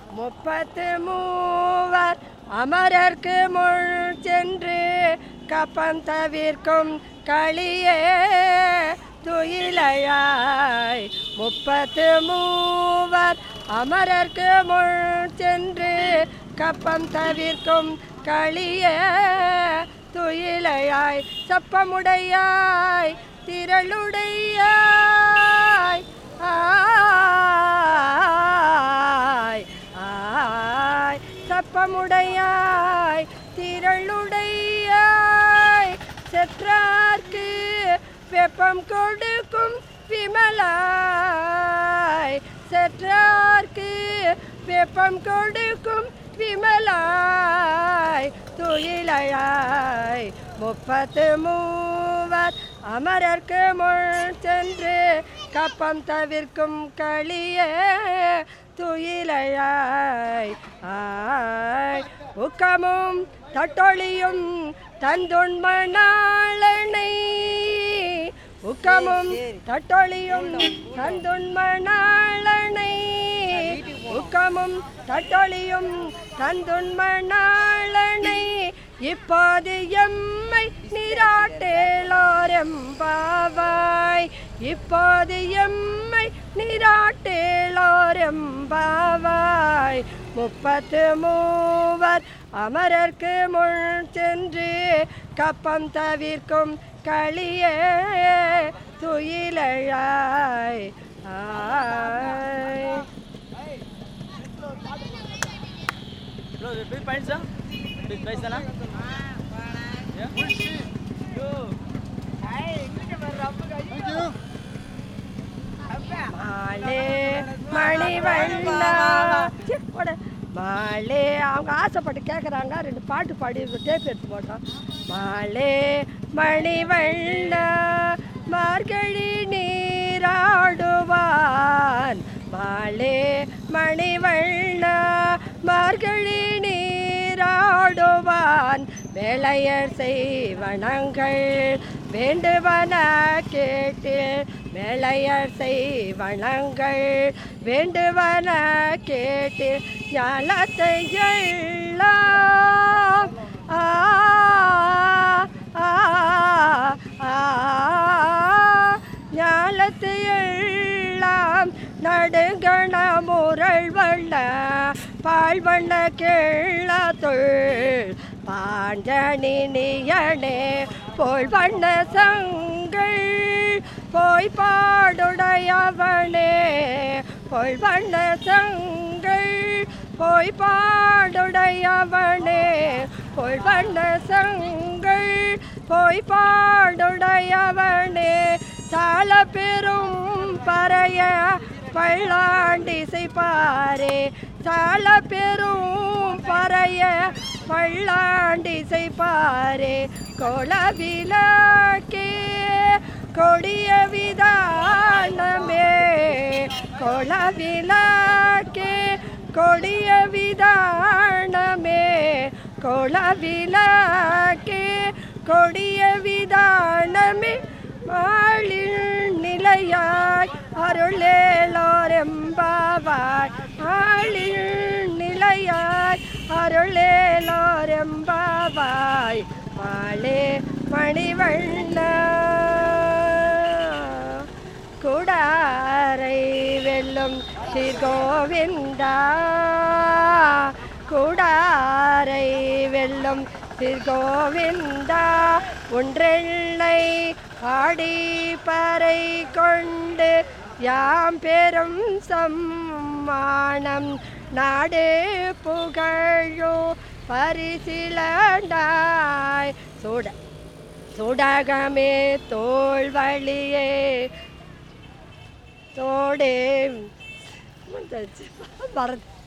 முப்பத்து மூவர் அமரர்க்கு முள் சென்று கப்பம் தவிர்க்கும் களியே துயிலையாய் முப்பத்து மூவர் அமரர்க்கு முள் சென்று கப்பம் தவிர்க்கும் களியே துயிலையாய் சப்பமுடையாய் திரளுடையாய் ஆய் ஆய் சப்பமுடையாய் திரளுடையாய் செற்றார்க்கு வெப்பம் கொடுக்கும் விமலாய் செற்றார்க்கு வெப்பம் கொடுக்கும் விமலாய் துயிலையாய் முப்பத்து மூவர் அமரர்க்கு முள் சென்று கப்பம் தவிர்க்கும் களியே துயிலையாய் ஆய் உக்கமும் தட்டொழியும் தந்துண்மணாளனை உக்கமும் தட்டொழியும் தந்துண்மணாளனை உக்கமும் தட்டொழியும் தந்துண்மணாளனை இப்போது எம்மை நீராட்டேலோரெம்பாவாய் இப்போது எம்மை நீராட்டேலோரெம்பாவாய் முப்பத்து மூவர் அமரர்க்கு முள் சென்று கப்பம் தவிர்க்கும் களியே துயிலழாய் ஆய் Bro, big points, sir? Big price, sir? Yeah? Yo. மாலே மணிவண்ணா சீ, போடு. மாலே அவங்க ஆசைப்பட்டு கேட்குறாங்க ரெண்டு பாட்டு பாடி டேப் எடுத்து போட்டோம் மாலே மணிவண்ணா மார்கழி நீராடுவான் மாலே மணிவண்ணா மார்கழி நீராடுவான் வேளையர் செய்வனங்கள் வேண்டுவன கேட்டு வேளையர் செய்வனங்கள் வேண்டுவன கேட்டு ஞாலத்தை எல்லாம் ஆ ஆ ஆ ஞாலத்தை எல்லாம் நடுங்கண முரள் வண்ண பால் வண்ண கிள்ளத்துள் பாஞ்சனி நீயனே போல் வண்ண சங்கள் போய் பாடுடையவனே போல் வண்ண சங்கள் போய் பாடுடையவனே போல் வண்ண சங்கள் போய் பாடுடையவனே சால பெரும் பறைய பள்ளாண்டிசை பாரே சால பெரும் பறைய பள்ளாண்டிசை பாரே கொளவிளக்கே கொடிய விதானமே கொளவிளக்கே கொடிய விதானமே கொளவிளக்கே கொடிய விதானமே மாளில் நிலையாய் அருளேலோரெம்பாவாய் ஆளில் நிலையாய் அருளேலோரெம்பாவாய் மாலே மணிவண்ண குடாரை வெல்லும் ஸ்ரீ கோவிந்தா குடாரை வெல்லும் ஸ்ரீ கோவிந்தா ஒன்றெள்ளை ஆடி பறை கொண்டு யாம் பெரும் சம்மானம் நாடு புகழோ பரிசிலண்டாய் சுட சுடகமே தோல் வழியே தோடே மறந்து